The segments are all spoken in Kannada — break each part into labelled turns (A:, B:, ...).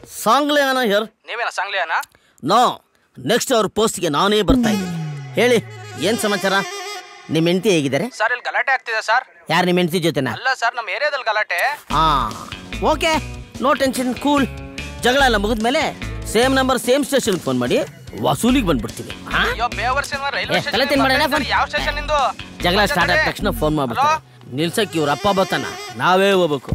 A: ಸಾಂಗ್ಲೇ ಅನ ಹಿಯರ್
B: ನೀವೇನ ಸಂಗ್ಲಿಯನ
A: ನೋ ನೆಕ್ಸ್ಟ್ ಅವ್ರ ಪೋಸ್ಟ್ಗೆ ನಾನೇ ಬರ್ತಾ ಇದ್ದೀನಿ ಹೇಳಿ ಏನು ಸಮಾಚಾರ ನಿಮ್ಮ ಹೆಂಡತಿ ಹೇಗಿದ್ದಾರೆ
B: ಸರ್ ಇಲ್ಲಿ ಗಲಾಟೆ ಆಗ್ತಿದೆ ಸರ್
A: ಯಾರು ನಿಮ್ಮ ಹೆಂಡತಿ ಜೊತೆನಾ
B: ಅಲ್ಲ ಸರ್ ನಮ್ಮ ಏರಿಯಾದಲ್ಲಿ ಗಲಾಟೆ
A: ಹಾಂ ಓಕೆ ನೋ ಟೆನ್ಷನ್ ಕೂಲ್ ಜಗಳ ಎಲ್ಲ ಮುಗಿದ್ಮೇಲೆ ಸೇಮ್ ನಂಬರ್ ಸೇಮ್ ಸ್ಟೇಷನ್ಗೆ ಫೋನ್ ಮಾಡಿ ವಸೂಲಿಗೆ ಬಂದ್ಬಿಡ್ತೀವಿ ಹಾಂ
B: ಅಯ್ಯೋ ಬೇವರ್ ಸಿನಿಮಾ ರೈಲ್ವೆ
A: ಏ, ತಲೆ ತಿನ್ಬೇಡ, ಏನ ಫೋನ್?
B: ಯಾವ ಸ್ಟೇಷನ್ ಇಂದು
A: ಜಗಳ ಸ್ಟಾರ್ಟ್ ಆದ ತಕ್ಷಣ ಫೋನ್ ಮಾಡ್ಬಿಡ್ತಾರೆ ನಿಲ್ಸಕ್ಕೆ ಇವ್ರ ಅಪ್ಪ ಬರ್ತಾನ ನಾವೇ ಹೋಗ್ಬೇಕು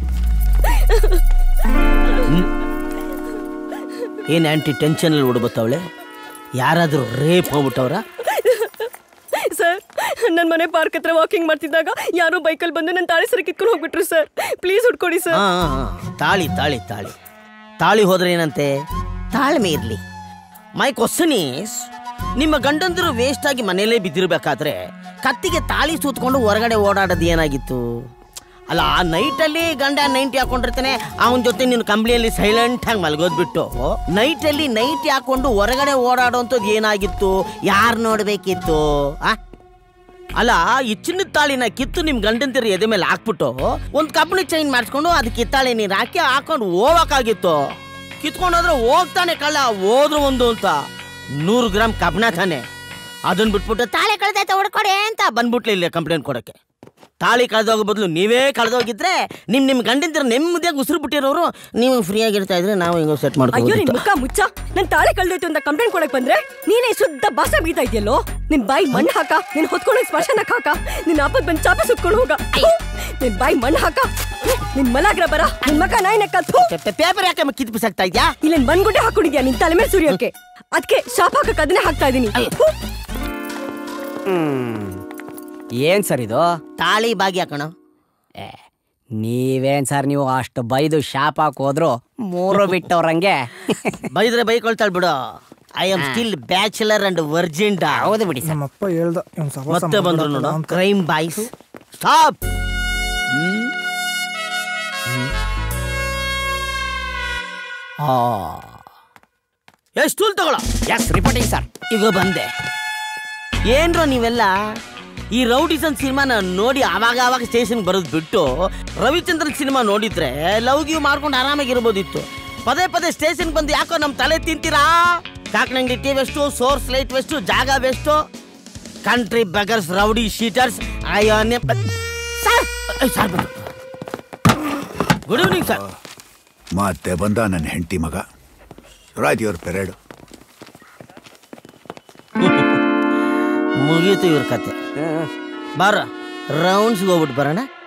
A: ಹ್ಮ್. ಏನ್ ಆಂಟಿ ಟೆನ್ಷನ್ ಅಲ್ಲಿ ಹುಡುಬತ್ತವಳೆ ಯಾರಾದ್ರೂ ರೇಪ್ ಹೋಗ್ಬಿಟ್ಟವ್ರ
C: ಸರ್ ನನ್ನ ಮನೆ ಪಾರ್ಕ್ ಹತ್ರ ವಾಕಿಂಗ್ ಮಾಡ್ತಿದ್ದಾಗ ಯಾರೋ ಬೈಕಲ್ಲಿ ಬಂದು ನನ್ನ ತಾಳಿ ಸರಿ ಕಿತ್ಕೊಂಡು ಹೋಗ್ಬಿಟ್ರು ಸರ್ ಪ್ಲೀಸ್ ಹುಡ್ಕೊಡಿ ಸರ್
A: ಹಾ ಹಾ, ಹಾ. ತಾಳಿ ತಾಳಿ ತಾಳಿ ತಾಳಿ ಹೋದ್ರೆ ಏನಂತೆ ತಾಳ್ಮೆ ಇರ್ಲಿ ಮೈ ಕ್ವಶನ್ ಈಸ್ ನಿಮ್ಮ ಗಂಡಂದಿರು ವೇಸ್ಟ್ ಆಗಿ ಮನೇಲೇ ಬಿದ್ದಿರ್ಬೇಕಾದ್ರೆ ಕತ್ತಿಗೆ ತಾಳಿ ಸೂತ್ಕೊಂಡು ಹೊರಗಡೆ ಓಡಾಡೋದು ಏನಾಗಿತ್ತು ಅಲ್ಲ ಆ ನೈಟಲ್ಲಿ ಗಂಡ ನೈಂಟಿ ಹಾಕೊಂಡಿರ್ತಾನೆ ಅವನ ಜೊತೆ ನೀನು ಕಂಬ್ಳಿಯಲ್ಲಿ ಸೈಲೆಂಟ್ ಆಗಿ ಮಲಗೋದ್ಬಿಟ್ಟು ನೈಟಲ್ಲಿ ನೈಟ್ ಹಾಕೊಂಡು ಹೊರಗಡೆ ಓಡಾಡೋಂಥದ್ದು ಏನಾಗಿತ್ತು ಯಾರು ನೋಡಬೇಕಿತ್ತು ಆ ಅಲ್ಲ ಈ ಚಿನ್ನದ ತಾಳಿನ ಕಿತ್ತು ನಿಮ್ ಗಂಡಂತಿರ ಎದೆ ಮೇಲೆ ಹಾಕ್ಬಿಟ್ಟು ಒಂದ್ ಕಬ್ಬಣಿ ಚೈನ್ ಮಾಡಿಸ್ಕೊಂಡು ಅದಕ್ಕೆ ಕಿತ್ತಾಳೆ ನೀರು ಹಾಕಿ ಹಾಕೊಂಡು ಹೋಗಕ್ಕಾಗಿತ್ತು ಕಿತ್ಕೊಂಡೋದ್ರೆ ಹೋಗ್ತಾನೆ ಕಳ್ಳ ಹೋದ್ರು ಒಂದು ಅಂತ ನೂರು ಗ್ರಾಮ್ ಕಬ್ಬಣ ತಾನೆ ಅದನ್ನ ಬಿಟ್ಬಿಟ್ಟು ತಾಳಿ ಕಳೆದೈತೆ ಹೊಡ್ಕೊಡೆ ಅಂತ ಬಂದ್ಬಿಟ್ಲಿ ಇಲ್ಲಿ ಕಂಪ್ಲೇಂಟ್ ಕೊಡಕ್ಕೆ ತಾಳಿ ಕಳೆದೋಗೋ ಬದಲು ನೀವೇ ಕಳೆದೋಗಿದ್ರೆ ನಿಮ್ ನಿಮ್ ಗಂಡಂತಿರ ನೆಮ್ಮದಿಯಾಗಿ ಉಸಿರು ಬಿಟ್ಟಿರೋರು ನೀವು ಫ್ರೀ ಆಗಿರ್ತಾ ಇದ್ರೆ ನಾವು ಹಿಂಗೋ ಸೆಟ್
C: ಅಯ್ಯೋ ನಿನ್
A: ಮಾಡ್ಕೊಂಡು
C: ಮುಖ ಮುಚ್ಚ ನನ್ ತಾಳಿ ಕಳ್ದೋಯ್ತು ಅಂತ ಕಂಪ್ಲೇಂಟ್ ಕೊಡಕ್ ಬಂದ್ರೆ ನೀನೇ ಶುದ್ಧ ಭಾಷೆ ಬೀತಾ ಇದೆಯಲ್ಲೋ ನಿನ್ ಬಾಯಿ ಮಣ್ಣು ಹಾಕ ನಿನ್ ಹೊತ್ಕೊಂಡು ಸ್ಮಶಾನಕ್ ಹಾಕ ನಿನ್ ಅಪ್ಪದ್ ಬಂದ್ ಚಾಪೆ ಸುತ್ಕೊಂಡು ಹೋಗ ಥು, ನಿನ್ ಬಾಯಿ ಮಣ್ಣು ಹಾಕ ನಿನ್ ಮಲಾಗ್ರ ಬರ ನಿನ್ ಮಗ ನಾಯಿ ನೆಕ್ಕ
A: ಪೇಪರ್ ಯಾಕೆ ಕಿತ್ತು ಬಿಸಾಕ್ತಾ ಇದ್ಯಾ
C: ಇಲ್ಲಿ ಮಣ್ಗುಡ್ಡೆ ಹಾಕೊಂಡಿದ್ಯಾ ನಿನ್ ತಲೆ ಮೇಲೆ ಸುರಿಯೋಕೆ ಅದಕ್ಕೆ ಶಾಪ್ ಹಾಕಕ್ ಅದನ್ನೇ ಹಾಕ್ತಾ ಇದೀನಿ ಥು.
D: ಏನ್ ಸರ್ ಇದು
A: ತಾಳಿ ಬಾಗಿ ಹಾಕೋಣ
D: ಏ, ನೀವೇನ್ ಸರ್ ನೀವು ಅಷ್ಟು ಬೈದು ಶಾಪ್ ಹಾಕೋದ್ರು ಮೂರು ಬಿಟ್ಟವ್ರಂಗೆ
A: ಬೈದ್ರೆ ಬೈಕೊಳ್ತಾಳ್ ಬಿಡು I am still bachelor and virgin
D: ಹೌದು ಬಿಡಿ ಸರ್
E: ನಮ್ಮಪ್ಪ ಹೇಳ್ದ ಇವ್ನ್ ಸಹವಾಸ
A: ಮತ್ತೆ ಬಂದ್ರು
E: ಮಾಡ್ಬೇಡ
A: ನೋಡು
E: ಅಂತ.
A: ಕ್ರೈಮ್ ಬಾಯ್ಸ್ ಸ್ಟಾಪ್ ಎಷ್ಟು ಟೂಲ್ ತಗೊಳ
D: ಎಸ್ ರಿಪೋರ್ಟಿಂಗ್ ಸರ್
A: ಈಗ ಬಂದೆ ಏನ್ರೋ ನೀವೆಲ್ಲ ಈ ರೌಡಿಸನ್ ಸಿನಿಮಾನ ನೋಡಿ ಆವಾಗ ಆವಾಗ ಸ್ಟೇಷನ್ ಬರೋದು ಬಿಟ್ಟು ರವಿಚಂದ್ರನ್ ಸಿನಿಮಾ ನೋಡಿದ್ರೆ ಲವ್ ಗಿವ್ ಮಾಡ್ಕೊಂಡು ಆರಾಮಾಗಿರ್ಬೋದಿತ್ತು ಪದೇ ಪದೇ ಸ್ಟೇಷನ್ ಬಂದು ಯಾಕೋ ನಮ್ಮ ತಲೆ ತಿಂತೀರಾ ಕಾಕನಂಗಡಿ tea waste source light waste ಜಾಗ waste country buggers rowdy sheeters ಅಯ್ಯೋ sir sir good evening sir
F: ಮತ್ತೆ ಬಂದ ನನ್ನ ಹೆಂಡತಿ ಮಗ ರಾಜ್ ಇವ್ರ ಪೆರೇಡ್
A: ಮುಗೀತು ಇವ್ರ ಕತೆ ಬಾರ ರೌಂಡ್ಸ್ಗೆ ಹೋಗ್ಬಿಟ್ಟು ಬರೋಣ